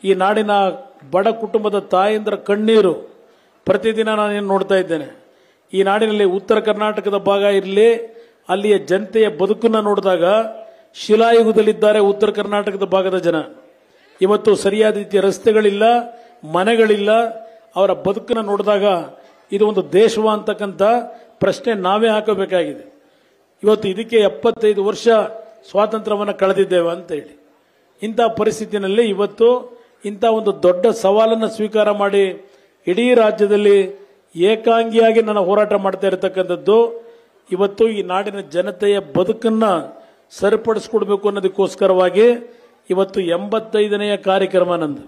ಈ ನಾಡಿನ ಬಡ ಕುಟುಂಬದ ತಾಯಂದ್ರ ಕಣ್ಣೀರು ಪ್ರತಿದಿನ ನಾನೇನು ನೋಡ್ತಾ ಇದ್ದೇನೆ ಈ ನಾಡಿನಲ್ಲಿ ಉತ್ತರ ಕರ್ನಾಟಕದ ಭಾಗ ಇರಲಿ ಅಲ್ಲಿಯ ಜನತೆಯ ಬದುಕನ್ನು ನೋಡಿದಾಗ ಶಿಲಾಯುಗದಲ್ಲಿದ್ದಾರೆ ಉತ್ತರ ಕರ್ನಾಟಕದ ಭಾಗದ ಜನ ಇವತ್ತು ಸರಿಯಾದ ರೀತಿಯ ರಸ್ತೆಗಳಿಲ್ಲ ಮನೆಗಳಿಲ್ಲ ಅವರ ಬದುಕನ್ನು ನೋಡಿದಾಗ ಇದು ಒಂದು ದೇಶವ ಅಂತಕ್ಕಂಥ ಪ್ರಶ್ನೆ ನಾವೇ ಹಾಕಬೇಕಾಗಿದೆ ಇವತ್ತು ಇದಕ್ಕೆ ಎಪ್ಪತ್ತೈದು ವರ್ಷ ಸ್ವಾತಂತ್ರ್ಯವನ್ನು ಕಳೆದಿದ್ದೇವೆ ಅಂತ ಹೇಳಿ ಇಂಥ ಪರಿಸ್ಥಿತಿನಲ್ಲಿ ಇವತ್ತು ಇಂಥ ಒಂದು ದೊಡ್ಡ ಸವಾಲನ್ನು ಸ್ವೀಕಾರ ಮಾಡಿ ಇಡೀ ರಾಜ್ಯದಲ್ಲಿ ಏಕಾಂಗಿಯಾಗಿ ನಾನು ಹೋರಾಟ ಮಾಡ್ತಾ ಇರತಕ್ಕಂಥದ್ದು ಇವತ್ತು ಈ ನಾಡಿನ ಜನತೆಯ ಬದುಕನ್ನ ಸರಿಪಡಿಸ್ಕೊಡ್ಬೇಕು ಅನ್ನೋದಕ್ಕೋಸ್ಕರವಾಗಿ ಇವತ್ತು ಎಂಬತ್ತೈದನೆಯ ಕಾರ್ಯಕ್ರಮ ನಂದು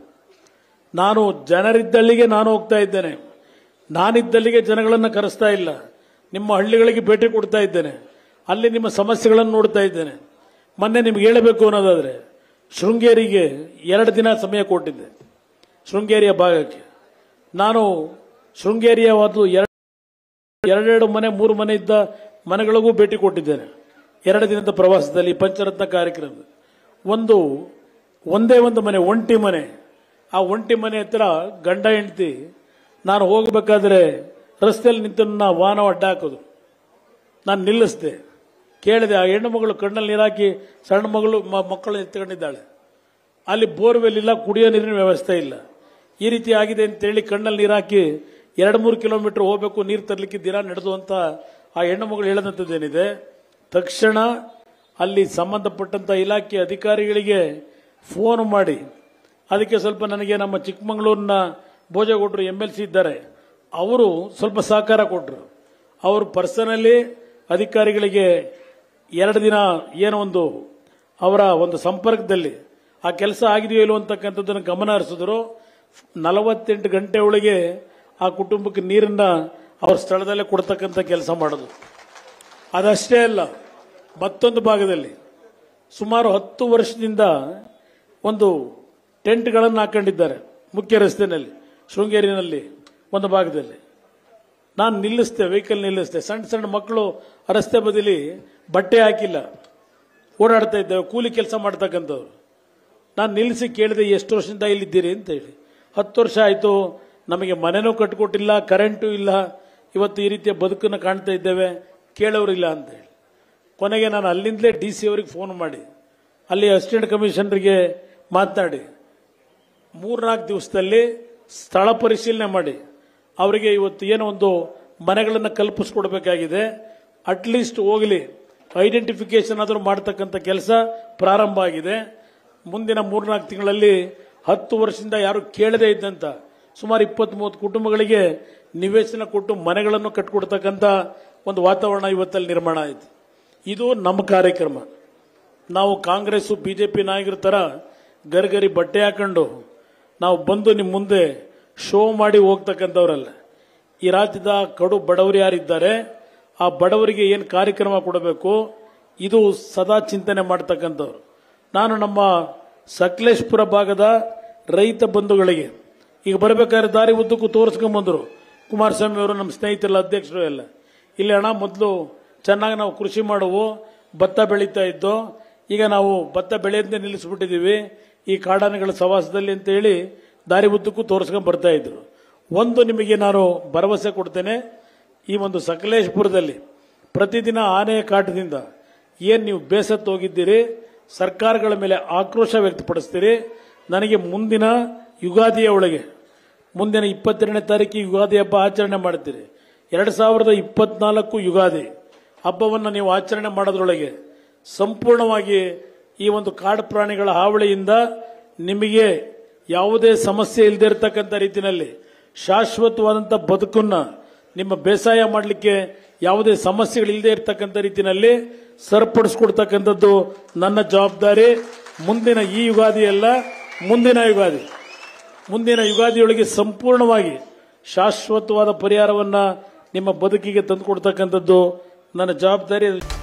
ನಾನು ಜನರಿದ್ದಲ್ಲಿಗೆ ನಾನು ಹೋಗ್ತಾ ಇದ್ದೇನೆ ನಾನಿದ್ದಲ್ಲಿಗೆ ಜನಗಳನ್ನು ಕರೆಸ್ತಾ ಇಲ್ಲ ನಿಮ್ಮ ಹಳ್ಳಿಗಳಿಗೆ ಭೇಟಿ ಕೊಡ್ತಾ ಇದ್ದೇನೆ ಅಲ್ಲಿ ನಿಮ್ಮ ಸಮಸ್ಯೆಗಳನ್ನು ನೋಡ್ತಾ ಇದ್ದೇನೆ ಮೊನ್ನೆ ನಿಮ್ಗೆ ಹೇಳಬೇಕು ಅನ್ನೋದಾದ್ರೆ ಶೃಂಗೇರಿಗೆ ಎರಡು ದಿನ ಸಮಯ ಕೊಟ್ಟಿದ್ದೆ ಶೃಂಗೇರಿಯ ಭಾಗಕ್ಕೆ ನಾನು ಶೃಂಗೇರಿಯ ಒಂದು ಎರಡು ಎರಡೆರಡು ಮನೆ ಮೂರು ಮನೆ ಇದ್ದ ಮನೆಗಳಿಗೂ ಭೇಟಿ ಕೊಟ್ಟಿದ್ದೇನೆ ಎರಡು ದಿನದ ಪ್ರವಾಸದಲ್ಲಿ ಪಂಚರತ್ನ ಕಾರ್ಯಕ್ರಮ ಒಂದು ಒಂದೇ ಒಂದು ಮನೆ ಒಂಟಿ ಮನೆ ಆ ಒಂಟಿ ಮನೆ ಹತ್ರ ಗಂಡ ಹೆಂಡತಿ ನಾನು ಹೋಗಬೇಕಾದ್ರೆ ರಸ್ತೆಯಲ್ಲಿ ನಿಂತು ನನ್ನ ವಾಹನ ಅಡ್ಡ ಹಾಕೋದು ನಾನು ನಿಲ್ಲಿಸಿದೆ ಕೇಳಿದೆ ಆ ಹೆಣ್ಣು ಮಗಳು ಕಣ್ಣಲ್ಲಿ ನೀರಾಕಿ ಸಣ್ಣ ಮಗಳು ಮ- ಮಕ್ಕಳು ಎತ್ಕೊಂಡಿದ್ದಾಳೆ ಅಲ್ಲಿ ಬೋರ್ವೆಲ್ ಇಲ್ಲ ಕುಡಿಯೋ ನೀರಿನ ವ್ಯವಸ್ಥೆ ಇಲ್ಲ ಈ ರೀತಿ ಆಗಿದೆ ಅಂತೇಳಿ ಕಣ್ಣಲ್ಲಿ ನೀರಾಕಿ ಎರಡು ಮೂರು ಕಿಲೋಮೀಟರ್ ಹೋಗಬೇಕು ನೀರು ತರಲಿಕ್ಕೆ ದಿನ ನಡೆದು ಅಂತ ಆ ಹೆಣ್ಣು ಮಗಳು ಹೇಳದಂಥದ್ದೇನಿದೆ ತಕ್ಷಣ ಅಲ್ಲಿ ಸಂಬಂಧಪಟ್ಟಂತ ಇಲಾಖೆ ಅಧಿಕಾರಿಗಳಿಗೆ ಫೋನ್ ಮಾಡಿ ಅದಕ್ಕೆ ಸ್ವಲ್ಪ ನನಗೆ ನಮ್ಮ ಚಿಕ್ಕಮಗಳೂರಿನ ಭೋಜೇಗೌಡರು ಎಂ ಎಲ್ ಸಿ ಇದ್ದಾರೆ ಅವರು ಸ್ವಲ್ಪ ಸಹಕಾರ ಕೊಟ್ಟರು ಅವರು ಪರ್ಸನಲಿ ಅಧಿಕಾರಿಗಳಿಗೆ ಎರಡು ದಿನ ಏನೋ ಒಂದು ಅವರ ಒಂದು ಸಂಪರ್ಕದಲ್ಲಿ ಆ ಕೆಲಸ ಆಗಿದೆಯೋ ಇಲ್ಲೋ ಅಂತಕ್ಕಂಥದ್ದನ್ನು ಗಮನ ಹರಿಸಿದ್ರು ನಲವತ್ತೆಂಟು ಗಂಟೆ ಒಳಗೆ ಆ ಕುಟುಂಬಕ್ಕೆ ನೀರನ್ನ ಅವ್ರ ಸ್ಥಳದಲ್ಲೇ ಕೊಡ್ತಕ್ಕಂಥ ಕೆಲಸ ಮಾಡೋದು ಅದಷ್ಟೇ ಅಲ್ಲ ಮತ್ತೊಂದು ಭಾಗದಲ್ಲಿ ಸುಮಾರು ಹತ್ತು ವರ್ಷದಿಂದ ಒಂದು ಟೆಂಟ್ಗಳನ್ನು ಹಾಕೊಂಡಿದ್ದಾರೆ ಮುಖ್ಯ ರಸ್ತೆಯಲ್ಲಿ ಶೃಂಗೇರಿನಲ್ಲಿ ಒಂದು ಭಾಗದಲ್ಲಿ ನಾನು ನಿಲ್ಲಿಸ್ದೆ ವೆಹಿಕಲ್ ನಿಲ್ಲಿಸ್ದೆ ಸಣ್ಣ ಸಣ್ಣ ಮಕ್ಕಳು ರಸ್ತೆ ಬದಿಲಿ ಬಟ್ಟೆ ಹಾಕಿಲ್ಲ ಓಡಾಡ್ತಾ ಇದ್ದೇವೆ ಕೂಲಿ ಕೆಲಸ ಮಾಡ್ತಕ್ಕಂಥವ್ರು ನಾನು ನಿಲ್ಲಿಸಿ ಕೇಳಿದೆ ಎಷ್ಟು ವರ್ಷದಿಂದ ಇಲ್ಲಿದ್ದೀರಿ ಅಂತ ಹೇಳಿ ಹತ್ತು ವರ್ಷ ಆಯಿತು ನಮಗೆ ಮನೆನೂ ಕಟ್ಕೊಟ್ಟಿಲ್ಲ ಕರೆಂಟು ಇಲ್ಲ ಇವತ್ತು ಈ ರೀತಿಯ ಬದುಕನ್ನು ಕಾಣ್ತಾ ಇದ್ದೇವೆ ಕೇಳೋರಿಲ್ಲ ಅಂತ ಹೇಳಿ ಕೊನೆಗೆ ನಾನು ಅಲ್ಲಿಂದಲೇ ಡಿ ಸಿ ಅವರಿಗೆ ಫೋನ್ ಮಾಡಿ ಅಲ್ಲಿ ಅಸಿಸ್ಟೆಂಟ್ ಕಮಿಷನರ್ಗೆ ಮಾತನಾಡಿ ಮೂರ್ನಾಲ್ಕು ದಿವಸದಲ್ಲಿ ಸ್ಥಳ ಪರಿಶೀಲನೆ ಮಾಡಿ ಅವರಿಗೆ ಇವತ್ತು ಏನೋ ಒಂದು ಮನೆಗಳನ್ನು ಕಲ್ಪಿಸ್ಕೊಡ್ಬೇಕಾಗಿದೆ ಅಟ್ಲೀಸ್ಟ್ ಹೋಗಲಿ ಐಡೆಂಟಿಫಿಕೇಶನ್ ಆದರೂ ಮಾಡ್ತಕ್ಕಂಥ ಕೆಲಸ ಪ್ರಾರಂಭ ಆಗಿದೆ ಮುಂದಿನ ಮೂರ್ನಾಲ್ಕು ತಿಂಗಳಲ್ಲಿ ಹತ್ತು ವರ್ಷದಿಂದ ಯಾರು ಕೇಳದೇ ಇದ್ದಂತ ಸುಮಾರು ಇಪ್ಪತ್ತ್ ಮೂವತ್ತು ಕುಟುಂಬಗಳಿಗೆ ನಿವೇಶನ ಕೊಟ್ಟು ಮನೆಗಳನ್ನು ಕಟ್ಕೊಡ್ತಕ್ಕಂಥ ಒಂದು ವಾತಾವರಣ ಇವತ್ತಲ್ಲಿ ನಿರ್ಮಾಣ ಆಯಿತು ಇದು ನಮ್ಮ ಕಾರ್ಯಕ್ರಮ ನಾವು ಕಾಂಗ್ರೆಸ್ ಬಿಜೆಪಿ ನಾಯಕರ ತರ ಗರಿಗರಿ ಬಟ್ಟೆ ಹಾಕೊಂಡು ನಾವು ಬಂದು ನಿಮ್ಮ ಮುಂದೆ ಶೋ ಮಾಡಿ ಹೋಗ್ತಕ್ಕಂಥವ್ರಲ್ಲ ಈ ರಾಜ್ಯದ ಕಡು ಬಡವರು ಯಾರಿದ್ದಾರೆ ಆ ಬಡವರಿಗೆ ಏನು ಕಾರ್ಯಕ್ರಮ ಕೊಡಬೇಕು ಇದು ಸದಾ ಚಿಂತನೆ ಮಾಡ್ತಕ್ಕಂಥವ್ರು ನಾನು ನಮ್ಮ ಸಕಲೇಶ್ಪುರ ಭಾಗದ ರೈತ ಬಂಧುಗಳಿಗೆ ಈಗ ಬರಬೇಕಾದ್ರೆ ದಾರಿ ಉದ್ದಕ್ಕೂ ತೋರಿಸ್ಕೊಂಬಂದ್ರು ಕುಮಾರಸ್ವಾಮಿ ಅವರು ನಮ್ಮ ಸ್ನೇಹಿತರೆಲ್ಲ ಅಧ್ಯಕ್ಷರು ಎಲ್ಲ ಇಲ್ಲಿ ಹಣ ಮೊದಲು ಚೆನ್ನಾಗಿ ನಾವು ಕೃಷಿ ಮಾಡುವು ಭತ್ತ ಬೆಳೀತಾ ಇದ್ದೋ ಈಗ ನಾವು ಭತ್ತ ಬೆಳೆಯದೇ ನಿಲ್ಲಿಸ್ಬಿಟ್ಟಿದ್ದೀವಿ ಈ ಕಾಡಾನೆಗಳ ಸವಾಸದಲ್ಲಿ ಅಂತ ಹೇಳಿ ದಾರಿ ಉದ್ದಕ್ಕೂ ತೋರಿಸ್ಕೊಂಡು ಬರ್ತಾ ಇದ್ರು ಒಂದು ನಿಮಗೆ ನಾನು ಭರವಸೆ ಕೊಡ್ತೇನೆ ಈ ಒಂದು ಸಕಲೇಶ್ಪುರದಲ್ಲಿ ಪ್ರತಿದಿನ ಆನೆಯ ಕಾಟದಿಂದ ಏನು ನೀವು ಬೇಸತ್ತು ಹೋಗಿದ್ದೀರಿ ಸರ್ಕಾರಗಳ ಮೇಲೆ ಆಕ್ರೋಶ ವ್ಯಕ್ತಪಡಿಸ್ತೀರಿ ನನಗೆ ಮುಂದಿನ ಯುಗಾದಿಯ ಒಳಗೆ ಮುಂದಿನ ಇಪ್ಪತ್ತೆರಡನೇ ತಾರೀಕಿಗೆ ಯುಗಾದಿ ಹಬ್ಬ ಆಚರಣೆ ಮಾಡ್ತೀರಿ ಎರಡು ಸಾವಿರದ ಇಪ್ಪತ್ನಾಲ್ಕು ಯುಗಾದಿ ಹಬ್ಬವನ್ನು ನೀವು ಆಚರಣೆ ಮಾಡೋದ್ರೊಳಗೆ ಸಂಪೂರ್ಣವಾಗಿ ಈ ಒಂದು ಕಾಡು ಪ್ರಾಣಿಗಳ ಹಾವಳಿಯಿಂದ ನಿಮಗೆ ಯಾವುದೇ ಸಮಸ್ಯೆ ಇಲ್ಲದೆ ಇರತಕ್ಕಂಥ ರೀತಿಯಲ್ಲಿ ಶಾಶ್ವತವಾದಂಥ ಬದುಕನ್ನ ನಿಮ್ಮ ಬೇಸಾಯ ಮಾಡಲಿಕ್ಕೆ ಯಾವುದೇ ಸಮಸ್ಯೆಗಳಿಲ್ಲದೆ ಇರತಕ್ಕಂಥ ರೀತಿಯಲ್ಲಿ ಸರಿಪಡಿಸ್ಕೊಡ್ತಕ್ಕಂಥದ್ದು ನನ್ನ ಜವಾಬ್ದಾರಿ ಮುಂದಿನ ಈ ಯುಗಾದಿ ಅಲ್ಲ ಮುಂದಿನ ಯುಗಾದಿ ಮುಂದಿನ ಯುಗಾದಿಯೊಳಗೆ ಸಂಪೂರ್ಣವಾಗಿ ಶಾಶ್ವತವಾದ ಪರಿಹಾರವನ್ನ ನಿಮ್ಮ ಬದುಕಿಗೆ ತಂದುಕೊಡ್ತಕ್ಕಂಥದ್ದು ನನ್ನ ಜವಾಬ್ದಾರಿ